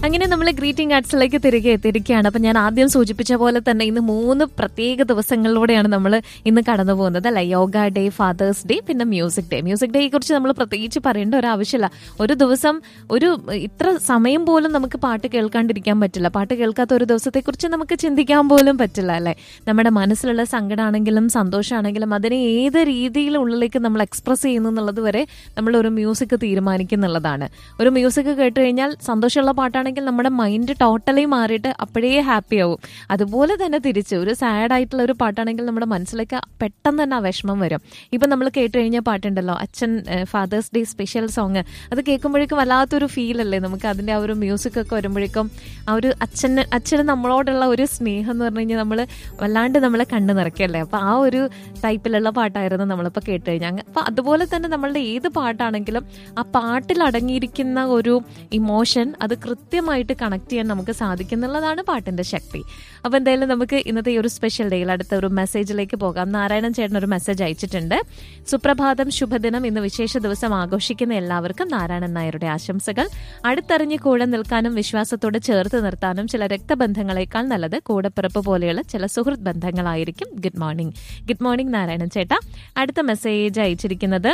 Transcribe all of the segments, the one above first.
അങ്ങനെ നമ്മൾ ഗ്രീറ്റിംഗ് കാർഡ്സിലേക്ക് തിരികെ എത്തിയിരിക്കുകയാണ് അപ്പൊ ഞാൻ ആദ്യം സൂചിപ്പിച്ച പോലെ തന്നെ ഇന്ന് മൂന്ന് പ്രത്യേക ദിവസങ്ങളിലൂടെയാണ് നമ്മൾ ഇന്ന് കടന്നു പോകുന്നത് അല്ലെ യോഗ ഡേ ഫാദേഴ്സ് ഡേ പിന്നെ മ്യൂസിക് ഡേ മ്യൂസിക് ഡേയെ കുറിച്ച് നമ്മൾ പ്രത്യേകിച്ച് പറയേണ്ട ഒരു ആവശ്യമില്ല ഒരു ദിവസം ഒരു ഇത്ര സമയം പോലും നമുക്ക് പാട്ട് കേൾക്കാണ്ടിരിക്കാൻ പറ്റില്ല പാട്ട് കേൾക്കാത്ത ഒരു ദിവസത്തെ കുറിച്ച് നമുക്ക് ചിന്തിക്കാൻ പോലും പറ്റില്ല അല്ലെ നമ്മുടെ മനസ്സിലുള്ള സങ്കടമാണെങ്കിലും സന്തോഷമാണെങ്കിലും അതിനെ ഏത് രീതിയിൽ ഉള്ളിലേക്ക് നമ്മൾ എക്സ്പ്രസ് ചെയ്യുന്നു എന്നുള്ളത് വരെ നമ്മൾ ഒരു മ്യൂസിക് തീരുമാനിക്കുന്നുള്ളതാണ് ഒരു മ്യൂസിക് കേട്ട് കഴിഞ്ഞാൽ സന്തോഷമുള്ള പാട്ടാണെങ്കിൽ നമ്മുടെ മൈൻഡ് ടോട്ടലി മാറിയിട്ട് അപ്പോഴേ ഹാപ്പി ആവും അതുപോലെ തന്നെ തിരിച്ച് ഒരു സാഡ് ആയിട്ടുള്ള ഒരു പാട്ടാണെങ്കിൽ നമ്മുടെ മനസ്സിലേക്ക് പെട്ടെന്ന് തന്നെ ആ വിഷമം വരും ഇപ്പം നമ്മൾ കേട്ട് കഴിഞ്ഞ പാട്ടുണ്ടല്ലോ അച്ഛൻ ഫാദേഴ്സ് ഡേ സ്പെഷ്യൽ സോങ് അത് കേൾക്കുമ്പോഴേക്കും വല്ലാത്തൊരു ഫീൽ അല്ലേ നമുക്ക് അതിൻ്റെ ആ ഒരു മ്യൂസിക് ഒക്കെ വരുമ്പോഴേക്കും ആ ഒരു അച്ഛന് അച്ഛന് നമ്മളോടുള്ള ഒരു സ്നേഹം എന്ന് പറഞ്ഞു കഴിഞ്ഞാൽ നമ്മൾ വല്ലാണ്ട് നമ്മളെ കണ്ണു നിറയ്ക്കല്ലേ അപ്പോൾ ആ ഒരു ടൈപ്പിലുള്ള പാട്ടായിരുന്നു നമ്മളിപ്പോൾ കേട്ട് കഴിഞ്ഞാൽ അപ്പോൾ അതുപോലെ തന്നെ നമ്മളുടെ ഏത് പാട്ടാണെങ്കിലും ആ പാട്ടിൽ അടങ്ങിയിരിക്കുന്ന ഒരു ഇമോഷൻ അത് കൃത്യമായിട്ട് കണക്ട് ചെയ്യാൻ നമുക്ക് സാധിക്കുന്നുള്ളതാണ് പാട്ടിന്റെ ശക്തി അപ്പോൾ എന്തായാലും നമുക്ക് ഇന്നത്തെ ഈ ഒരു സ്പെഷ്യൽ ഡേയിൽ അടുത്ത ഒരു മെസ്സേജിലേക്ക് പോകാം നാരായണൻ ചേട്ടൻ ഒരു മെസ്സേജ് അയച്ചിട്ടുണ്ട് സുപ്രഭാതം ശുഭദിനം ഇന്ന് വിശേഷ ദിവസം ആഘോഷിക്കുന്ന എല്ലാവർക്കും നാരായണൻ നായരുടെ ആശംസകൾ അടുത്തറിഞ്ഞ് കൂടെ നിൽക്കാനും വിശ്വാസത്തോടെ ചേർത്ത് നിർത്താനും ചില രക്തബന്ധങ്ങളെക്കാൾ നല്ലത് കൂടപ്പിറപ്പ് പോലെയുള്ള ചില സുഹൃത്ത് ബന്ധങ്ങളായിരിക്കും good morning good morning Narayanan ചേട്ടാ അടുത്ത മെസ്സേജ് അയച്ചിരിക്കുന്നത്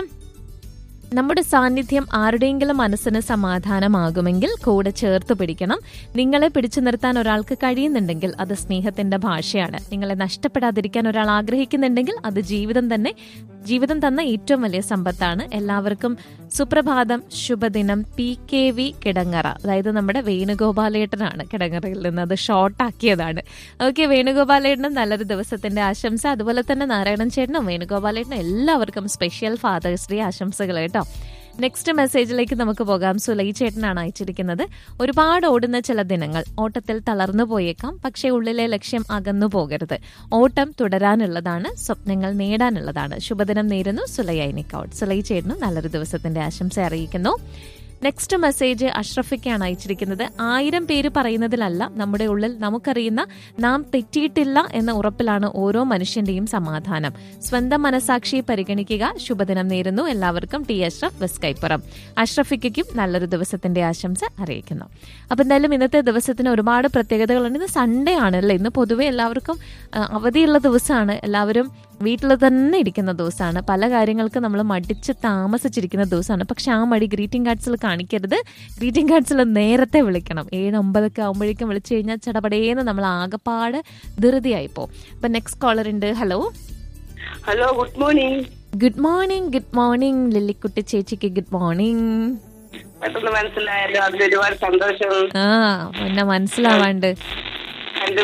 നമ്മുടെ സാന്നിധ്യം ആരുടെയെങ്കിലും മനസ്സിന് സമാധാനമാകുമെങ്കിൽ കൂടെ ചേർത്ത് പിടിക്കണം നിങ്ങളെ പിടിച്ചു നിർത്താൻ ഒരാൾക്ക് കഴിയുന്നുണ്ടെങ്കിൽ അത് സ്നേഹത്തിന്റെ ഭാഷയാണ് നിങ്ങളെ നഷ്ടപ്പെടാതിരിക്കാൻ ഒരാൾ ആഗ്രഹിക്കുന്നുണ്ടെങ്കിൽ അത് ജീവിതം തന്നെ ജീവിതം തന്ന ഏറ്റവും വലിയ സമ്പത്താണ് എല്ലാവർക്കും സുപ്രഭാതം ശുഭദിനം പി കെ വി കിടങ്ങറ അതായത് നമ്മുടെ വേണുഗോപാലേട്ടനാണ് കിടങ്ങറയിൽ നിന്ന് അത് ഷോർട്ടാക്കിയതാണ് ഓക്കെ വേണുഗോപാലേട്ടനും നല്ലൊരു ദിവസത്തിന്റെ ആശംസ അതുപോലെ തന്നെ നാരായണൻ ചേട്ടനും വേണുഗോപാലേട്ടനും എല്ലാവർക്കും സ്പെഷ്യൽ ഫാദേഴ്സ് ഡേ ആശംസകൾ കേട്ടോ നെക്സ്റ്റ് മെസ്സേജിലേക്ക് നമുക്ക് പോകാം സുലൈ ചേട്ടനാണ് അയച്ചിരിക്കുന്നത് ഒരുപാട് ഓടുന്ന ചില ദിനങ്ങൾ ഓട്ടത്തിൽ തളർന്നു പോയേക്കാം പക്ഷേ ഉള്ളിലെ ലക്ഷ്യം അകന്നു പോകരുത് ഓട്ടം തുടരാനുള്ളതാണ് സ്വപ്നങ്ങൾ നേടാനുള്ളതാണ് ശുഭദിനം നേരുന്നു സുലൈ ഐനിക്കൌട്ട് സുലൈ ചേട്ടനും നല്ലൊരു ദിവസത്തിന്റെ ആശംസ അറിയിക്കുന്നു നെക്സ്റ്റ് മെസ്സേജ് അഷ്റഫിക്കാണ് അയച്ചിരിക്കുന്നത് ആയിരം പേര് പറയുന്നതിലല്ല നമ്മുടെ ഉള്ളിൽ നമുക്കറിയുന്ന നാം തെറ്റിയിട്ടില്ല എന്ന ഉറപ്പിലാണ് ഓരോ മനുഷ്യന്റെയും സമാധാനം സ്വന്തം മനസാക്ഷിയെ പരിഗണിക്കുക ശുഭദിനം നേരുന്നു എല്ലാവർക്കും ടി അഷ്റഫ് വെസ്കൈപ്പുറം അഷ്റഫിക്കും നല്ലൊരു ദിവസത്തിന്റെ ആശംസ അറിയിക്കുന്നു അപ്പൊ എന്തായാലും ഇന്നത്തെ ദിവസത്തിന് ഒരുപാട് പ്രത്യേകതകളുണ്ട് ഇന്ന് സൺഡേ ആണ് അല്ലേ ഇന്ന് പൊതുവെ എല്ലാവർക്കും ആ, അവധിയുള്ള ദിവസമാണ് എല്ലാവരും വീട്ടിൽ തന്നെ ഇരിക്കുന്ന ദിവസമാണ് പല കാര്യങ്ങൾക്ക് നമ്മൾ മടിച്ച് താമസിച്ചിരിക്കുന്ന ദിവസമാണ് പക്ഷെ ആ മടി ഗ്രീറ്റിംഗ് കാർഡ്സിൽ കാണിക്കരുത് ഗ്രീറ്റിംഗ് കാർഡ്സിൽ നേരത്തെ വിളിക്കണം ഏഴ് ഒമ്പതൊക്കെ ആകുമ്പോഴേക്കും വിളിച്ചു കഴിഞ്ഞാൽ ചടപടേന്ന് നമ്മൾ ആകെപ്പാട് ധൃതിയായി പോകും അപ്പൊ നെക്സ്റ്റ് കോളർ ഉണ്ട് hello hello good morning good morning good morning ലില്ലിക്കുട്ടി ചേച്ചിക്ക് ഗുഡ് മോർണിംഗ് പെട്ടെന്ന് മനസ്സിലായല്ലോ അതിൽ ഒരുപാട് സന്തോഷം ആ പിന്നെ മനസ്സിലാവാണ്ട്